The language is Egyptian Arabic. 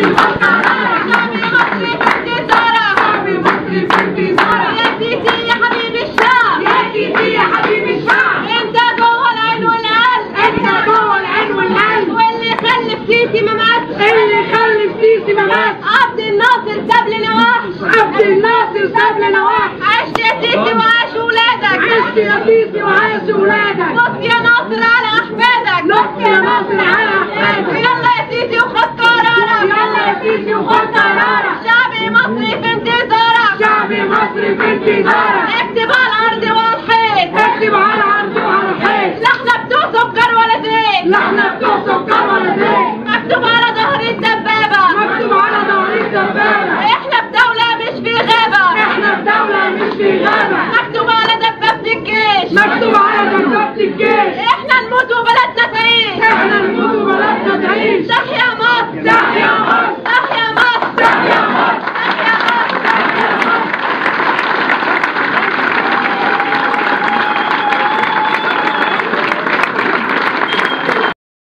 شعبي مصري في انتظارك شعبي مصري في انتظارك يا سيدي يا حبيب الشعب يا سيدي يا حبيب الشعب انت جوه العين والقلب انت جوه العين والقلب واللي خلف سيسي ما ماتش اللي خلف سيسي ما ماتش عبد الناصر ساب لنا وحش عبد الناصر ساب لنا واحد عاش يا سيسي وعاش ولادك عشت يا سيسي وعاش ولادك نص يا ناصر على احفادك نص يا ناصر على احفادك يلا يا سيسي وخد قرارك يلا يا سيسي وخد قرارك شعبي مصري في انتظارك شعبي مصري في انتظارك اكتب على الارض والحيط اكتب على الارض وعلى الحيط لا احنا بتوع سكر ولا زيت لا احنا بتوع سكر ولا زيت مكتوب على ظهر الدبابة مكتوب على ظهر الدبابة احنا في دولة مش في غابة احنا في دولة مش في غابة مكتوب على دبابة الجيش مكتوب على دبابة الجيش احنا نموت وبلدنا تعيش احنا نموت وبلدنا تعيش ضحي